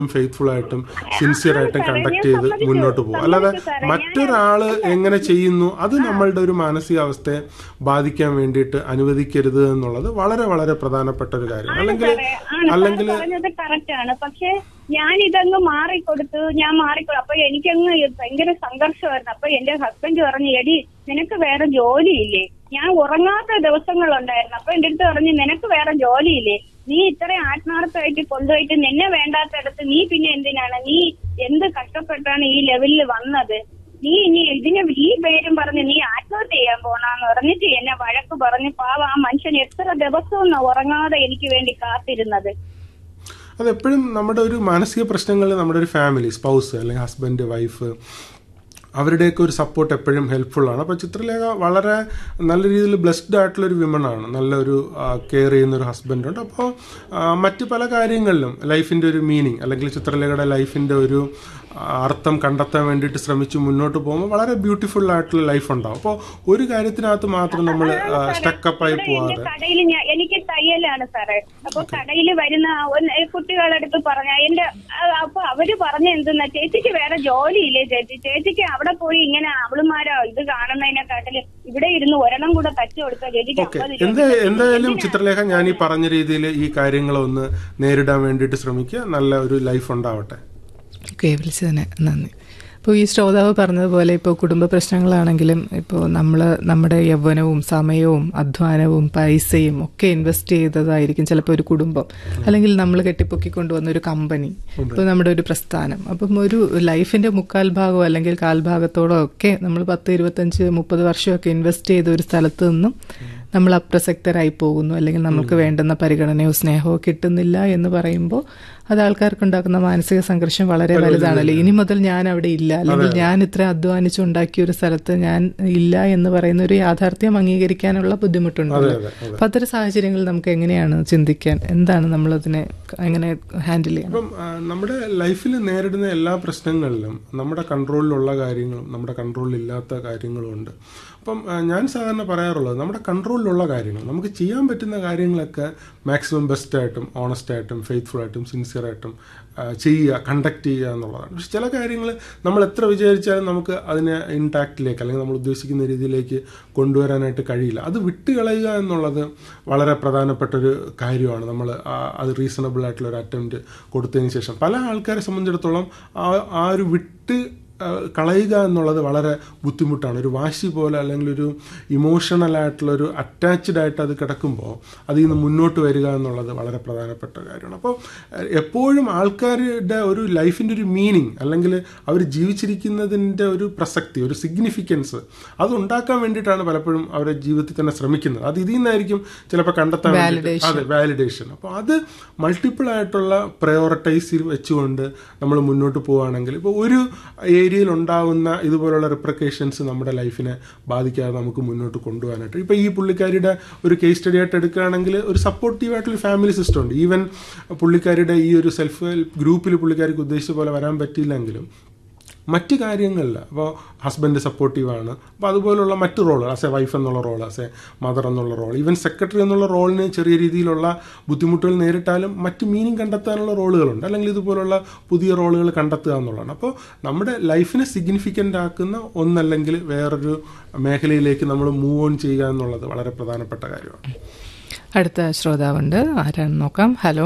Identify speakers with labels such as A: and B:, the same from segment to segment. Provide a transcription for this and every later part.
A: Faithful ആയിട്ടും sincere ആയിട്ടും
B: സാറേ,
A: കണ്ടക്ട്
B: ഞാൻ
A: ചെയ്ത്
B: സമ്മതിച്ചു.
A: മുന്നോട്ട് പോകും അല്ലാതെ
B: സമ്മതിച്ചു സാറേ.
A: മറ്റൊരാള് എങ്ങനെ ചെയ്യുന്നു അത് നമ്മളുടെ ഒരു മാനസികാവസ്ഥയെ ബാധിക്കാൻ വേണ്ടിയിട്ട് അനുവദിക്കരുത് എന്നുള്ളത് വളരെ വളരെ പ്രധാനപ്പെട്ട ഒരു കാര്യമാണ്
B: ആണ്
A: അല്ലെങ്കിൽ
B: സാറേ, ആണ്. സാറ്
A: അല്ലെങ്കിൽ
B: പറഞ്ഞത് കറക്റ്റ് ആണ് പക്ഷെ ഞാൻ ഇതങ്ങ് മാറിക്കൊടുത്തു ഞാൻ മാറിക്കൊടു അപ്പൊ എനിക്കങ്ങ് ഭയങ്കര സംഘർഷമായിരുന്നു അപ്പൊ എന്റെ ഹസ്ബൻഡ് പറഞ്ഞു എടി നിനക്ക് വേറെ ജോലിയില്ലേ ഞാൻ ഉറങ്ങാത്ത ദിവസങ്ങളുണ്ടായിരുന്നു അപ്പൊ എന്റെ അടുത്ത് പറഞ്ഞു നിനക്ക് വേറെ ജോലിയില്ലേ നീ ഇത്രയും ആത്മാർത്ഥമായിട്ട് കൊണ്ടുപോയിട്ട് നിന്നെ വേണ്ടാത്തടത്ത് നീ പിന്നെ എന്തിനാണ് നീ എന്ത് കഷ്ടപ്പെട്ടാണ് ഈ ലെവലിൽ വന്നത് നീ ഇനി ഇതിന് ഈ പേരും പറഞ്ഞ് നീ ആത്മഹത്യ ചെയ്യാൻ പോണാന്ന് പറഞ്ഞിട്ട് എന്നെ വഴക്ക് പറഞ്ഞ് പാവ ആ മനുഷ്യൻ എത്ര ദിവസവും ഉറങ്ങാതെ എനിക്ക് വേണ്ടി കാത്തിരുന്നത്
A: അതെപ്പോഴും നമ്മുടെ ഒരു മാനസിക പ്രശ്നങ്ങളിൽ നമ്മുടെ ഒരു ഫാമിലി സ്പൗസ് അല്ലെങ്കിൽ ഹസ്ബൻഡ് വൈഫ് അവരുടെയൊക്കെ ഒരു സപ്പോർട്ട് എപ്പോഴും ഹെൽപ്ഫുൾ ആണ് അപ്പോൾ ചിത്രലേഖ വളരെ നല്ല രീതിയിൽ ബ്ലെസ്ഡ് ആയിട്ടുള്ള ഒരു വിമൺ ആണ് നല്ലൊരു കെയർ ചെയ്യുന്ന ഒരു ഹസ്ബൻഡ് ഉണ്ട് അപ്പോൾ മറ്റ് പല കാര്യങ്ങളിലും ലൈഫിൻ്റെ ഒരു മീനിങ് അല്ലെങ്കിൽ ചിത്രലേഖയുടെ ലൈഫിൻ്റെ ഒരു ആ, അർത്ഥം കണ്ടെത്താൻ വേണ്ടിയിട്ട് ശ്രമിച്ച് മുന്നോട്ട് പോകുമ്പോൾ വളരെ ബ്യൂട്ടിഫുൾ ആയിട്ടുള്ള ലൈഫ് ഉണ്ടാവും അപ്പോൾ ഒരു കാര്യത്തിനകത്ത് മാത്രം നമ്മൾ സ്റ്റക്കപ്പായി
B: ഇവിടെ എന്റെ
A: പോവാതെ
B: കടയിൽ ഞാൻ എനിക്ക് തയ്യലാണ് സാറേ അപ്പൊ കടയിൽ വരുന്ന ഒന്ന് കുട്ടികളടുത്ത് പറഞ്ഞ എന്റെ ആ, അപ്പൊ അവര് പറഞ്ഞ എന്തെന്നാ ചേച്ചിക്ക് വേറെ ജോലിയില്ലേ ചേച്ചി ചേച്ചിക്ക് അവിടെ പോയി ഇങ്ങനെ അവളുമാരോ ഇത് കാണുന്നതിനെക്കാട്ടില് ഇവിടെ ഇരുന്ന് ഒരെണ്ണം കൂടെ തച്ചു കൊടുത്താൽ ചേച്ചിക്ക്
A: ഓക്കെ
B: അമ്പത് രൂപ
A: എന്താ എന്തായാലും ചിത്രലേഖ ഞാൻ ഈ പറഞ്ഞ രീതിയിൽ ഈ കാര്യങ്ങളൊന്ന് നേരിടാൻ വേണ്ടിയിട്ട് ശ്രമിക്കുക നല്ല ഒരു ലൈഫ് ഉണ്ടാവട്ടെ
C: ഓക്കെ വിളിച്ചതിന് നന്ദി ഇപ്പോൾ ഈ ശ്രോതാവ് പറഞ്ഞതുപോലെ ഇപ്പോൾ കുടുംബ പ്രശ്നങ്ങളാണെങ്കിലും ഇപ്പോൾ നമ്മൾ നമ്മുടെ യൗവനവും സമയവും അധ്വാനവും പൈസയും ഒക്കെ ഇൻവെസ്റ്റ് ചെയ്തതായിരിക്കും ചിലപ്പോൾ ഒരു കുടുംബം അല്ലെങ്കിൽ നമ്മൾ കെട്ടിപ്പൊക്കി കൊണ്ടുവന്ന ഒരു കമ്പനി ഇപ്പോൾ നമ്മുടെ ഒരു പ്രസ്ഥാനം അപ്പം ഒരു ലൈഫിന്റെ മുക്കാൽ ഭാഗമോ അല്ലെങ്കിൽ കാൽഭാഗത്തോടോ ഒക്കെ നമ്മൾ പത്ത് ഇരുപത്തഞ്ച് മുപ്പത് വർഷമൊക്കെ ഇൻവെസ്റ്റ് ചെയ്ത ഒരു സ്ഥലത്ത് നിന്നും നമ്മൾ അപ്രസക്തരായി പോകുന്നു അല്ലെങ്കിൽ നമുക്ക് വേണ്ടുന്ന പരിഗണനയോ സ്നേഹമോ കിട്ടുന്നില്ല എന്ന് പറയുമ്പോൾ അത് ആൾക്കാർക്ക് ഉണ്ടാക്കുന്ന മാനസിക സംഘർഷം വളരെ വലുതാണല്ലോ ഇനി മുതൽ ഞാൻ അവിടെ ഇല്ല അല്ലെങ്കിൽ ഞാൻ ഇത്ര അധ്വാനിച്ചുണ്ടാക്കിയ ഒരു സ്ഥലത്ത് ഞാൻ ഇല്ല എന്ന് പറയുന്ന ഒരു യാഥാർത്ഥ്യം അംഗീകരിക്കാനുള്ള ബുദ്ധിമുട്ടുണ്ടല്ലോ
A: അതെ, അതെ.
C: അപ്പൊ അത്തരം സാഹചര്യങ്ങളിൽ നമുക്ക് എങ്ങനെയാണ് ചിന്തിക്കാൻ എന്താണ് നമ്മൾ അതിനെ എങ്ങനെ ഹാൻഡിൽ ചെയ്യണം
A: അപ്പം ആ, നമ്മുടെ ലൈഫിൽ നേരിടുന്ന എല്ലാ പ്രശ്നങ്ങളിലും നമ്മുടെ കൺട്രോളിലുള്ള കാര്യങ്ങളും നമ്മുടെ കൺട്രോളിലില്ലാത്ത കാര്യങ്ങളും ഉണ്ട് അപ്പം ആ, ഞാൻ സാധാരണ പറയാറുള്ളത് നമ്മുടെ കൺട്രോളിലുള്ള കാര്യങ്ങൾ നമുക്ക് ചെയ്യാൻ പറ്റുന്ന കാര്യങ്ങളൊക്കെ മാക്സിമം ബെസ്റ്റായിട്ടും ഓണസ്റ്റായിട്ടും ഫെയ്ത്ത്ഫുൾ ആയിട്ടും സിൻസിയർ ആയിട്ടും ആ, ചെയ്യുക കണ്ടക്ട് ചെയ്യുക എന്നുള്ളതാണ് പക്ഷെ ചില കാര്യങ്ങൾ നമ്മൾ എത്ര വിചാരിച്ചാലും നമുക്ക് അതിനെ ഇൻടാക്റ്റിലേക്ക് അല്ലെങ്കിൽ നമ്മൾ ഉദ്ദേശിക്കുന്ന രീതിയിലേക്ക് കൊണ്ടുവരാനായിട്ട് കഴിയില്ല അത് വിട്ടുകളയുക എന്നുള്ളത് വളരെ പ്രധാനപ്പെട്ട ഒരു കാര്യമാണ് നമ്മൾ അത് റീസണബിൾ ആയിട്ടുള്ള ഒരു അറ്റംപ്റ്റ് കൊടുത്തതിന് ശേഷം പല ആൾക്കാരെ സംബന്ധിച്ചിടത്തോളം ആ ആ ഒരു വിട്ട് ആ, കളയുക എന്നുള്ളത് വളരെ ബുദ്ധിമുട്ടാണ് ഒരു വാശി പോലെ അല്ലെങ്കിൽ ഒരു ഇമോഷണൽ ആയിട്ടുള്ള ഒരു അറ്റാച്ച്ഡ് ആയിട്ട് അത് കിടക്കുമ്പോൾ അതിൽ നിന്ന് മുന്നോട്ട് വരിക എന്നുള്ളത് വളരെ പ്രധാനപ്പെട്ട കാര്യമാണ് അപ്പോൾ എഹ്, എപ്പോഴും ആൾക്കാരുടെ ഒരു ലൈഫിൻ്റെ ഒരു മീനിങ് അല്ലെങ്കിൽ അവർ ജീവിച്ചിരിക്കുന്നതിൻ്റെ ഒരു പ്രസക്തി ഒരു സിഗ്നിഫിക്കൻസ് അത് ഉണ്ടാക്കാൻ വേണ്ടിയിട്ടാണ് പലപ്പോഴും അവരുടെ ജീവിതത്തിൽ തന്നെ ശ്രമിക്കുന്നത് അത് ഇതിൽ നിന്നായിരിക്കും ചിലപ്പോൾ കണ്ടെത്താൻ വേണ്ടിയിട്ട് അതെ വാലിഡേഷൻ അപ്പോൾ അത് മൾട്ടിപ്പിൾ ആയിട്ടുള്ള പ്രയോറിറ്റൈസ് വെച്ചുകൊണ്ട് നമ്മൾ മുന്നോട്ട് പോവുകയാണെങ്കിൽ ഇപ്പോൾ ഒരു ഏരിയയിൽ ഉണ്ടാകുന്ന ഇതുപോലുള്ള റിപ്രക്കേഷൻസ് നമ്മുടെ ലൈഫിനെ ബാധിക്കാതെ നമുക്ക് മുന്നോട്ട് കൊണ്ടുപോകാനായിട്ട് ഇപ്പോൾ ഈ പുള്ളിക്കാരിയുടെ ഒരു കേസ് സ്റ്റഡി ആയിട്ട് എടുക്കുകയാണെങ്കിൽ ഒരു സപ്പോർട്ടീവ് ആയിട്ടുള്ള ഫാമിലി സിസ്റ്റം ഉണ്ട് ഈവൻ പുള്ളിക്കാരിയുടെ ഈ ഒരു സെൽഫ് ഹെൽപ്പ് ഗ്രൂപ്പിൽ പുള്ളിക്കാരിക്ക് ഉദ്ദേശിച്ച പോലെ വരാൻ പറ്റിയില്ലെങ്കിലും മറ്റ് കാര്യങ്ങളിൽ അപ്പോൾ ഹസ്ബൻഡ് സപ്പോർട്ടീവാണ് അപ്പോൾ അതുപോലുള്ള മറ്റ് റോൾ ആസ് എ വൈഫ് എന്നുള്ള റോൾ ആസ് എ മദർ എന്നുള്ള റോൾ ഈവൻ സെക്രട്ടറി എന്നുള്ള റോളിന് ചെറിയ രീതിയിലുള്ള ബുദ്ധിമുട്ടുകൾ നേരിട്ടാലും മറ്റ് മീനിങ് കണ്ടെത്താനുള്ള റോളുകളുണ്ട് അല്ലെങ്കിൽ ഇതുപോലുള്ള പുതിയ റോളുകൾ കണ്ടെത്തുക എന്നുള്ളതാണ് അപ്പോൾ നമ്മുടെ ലൈഫിനെ സിഗ്നിഫിക്കൻ്റ് ആക്കുന്ന ഒന്നല്ലെങ്കിൽ വേറൊരു മേഖലയിലേക്ക് നമ്മൾ മൂവ് ഓൺ ചെയ്യുക എന്നുള്ളത് വളരെ പ്രധാനപ്പെട്ട കാര്യമാണ്
C: അടുത്ത ശ്രോതാവുണ്ട് ആരാണെന്ന് നോക്കാം ഹലോ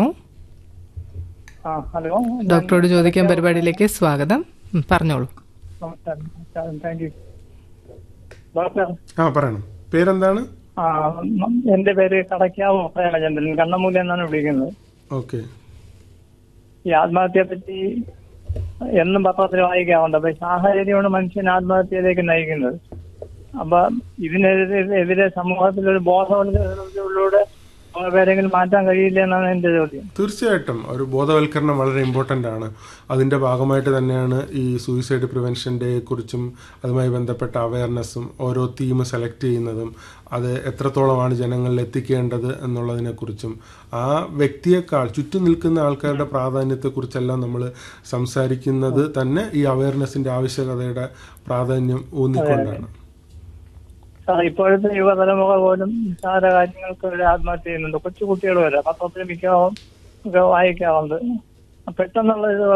D: ആ ഹലോ
C: ഡോക്ടറോട് ചോദിക്കാൻ പരിപാടിയിലേക്ക് സ്വാഗതം ഉം, പറഞ്ഞോളൂ
D: നമസ്കാരം താങ്ക് യു ഡോക്ടർ
A: ആ പറയണം പേരെന്താണ്
D: ആ എന്റെ പേര് കടക്കാവ് പ്രേമചന്ദ്രൻ കണ്ണമൂല എന്നാണ് വിളിക്കുന്നത്
A: ഓക്കെ
D: ഈ ആത്മഹത്യയെ പറ്റി എന്നും പത്രത്തിൽ വായിക്കാറുണ്ട് അപ്പൊ ഈ സാഹചര്യമാണ് മനുഷ്യൻ ആത്മഹത്യയിലേക്ക് നയിക്കുന്നത് അപ്പൊ ഇതിനെതിരെ എതിരെ സമൂഹത്തിൽ ഒരു ബോധവൽക്കരണത്തിലൂടെ പേരെങ്കിലും മാറ്റാൻ കഴിയില്ല എന്നാണ് എന്റെ ചോദ്യം
A: തീർച്ചയായിട്ടും ഒരു ബോധവൽക്കരണം വളരെ ഇമ്പോർട്ടൻ്റ് ആണ് അതിൻ്റെ ഭാഗമായിട്ട് തന്നെയാണ് ഈ സൂയിസൈഡ് പ്രിവെൻഷൻ ഡേയെ കുറിച്ചും അതുമായി ബന്ധപ്പെട്ട അവയർനെസ്സും ഓരോ തീം സെലക്ട് ചെയ്യുന്നതും അത് എത്രത്തോളമാണ് ജനങ്ങളിൽ എത്തിക്കേണ്ടത് എന്നുള്ളതിനെക്കുറിച്ചും ആ വ്യക്തിയെക്കാൾ ചുറ്റും നിൽക്കുന്ന ആൾക്കാരുടെ പ്രാധാന്യത്തെക്കുറിച്ചെല്ലാം നമ്മൾ സംസാരിക്കുന്നത് തന്നെ ഈ അവയർനെസ്സിൻ്റെ ആവശ്യകതയുടെ പ്രാധാന്യം ഊന്നിക്കൊണ്ടാണ്
D: സാർ ഇപ്പോഴത്തെ യുവതലമുറ പോലും നിസ്സാര കാര്യങ്ങൾക്ക് ഒരു ആത്മഹത്യ ചെയ്യുന്നുണ്ട് കൊച്ചു കുട്ടികൾ വരെ പത്രത്തിൽ മിക്കവാറും ഒക്കെ വായിക്കാറുണ്ട് പെട്ടെന്നുള്ള ഇത്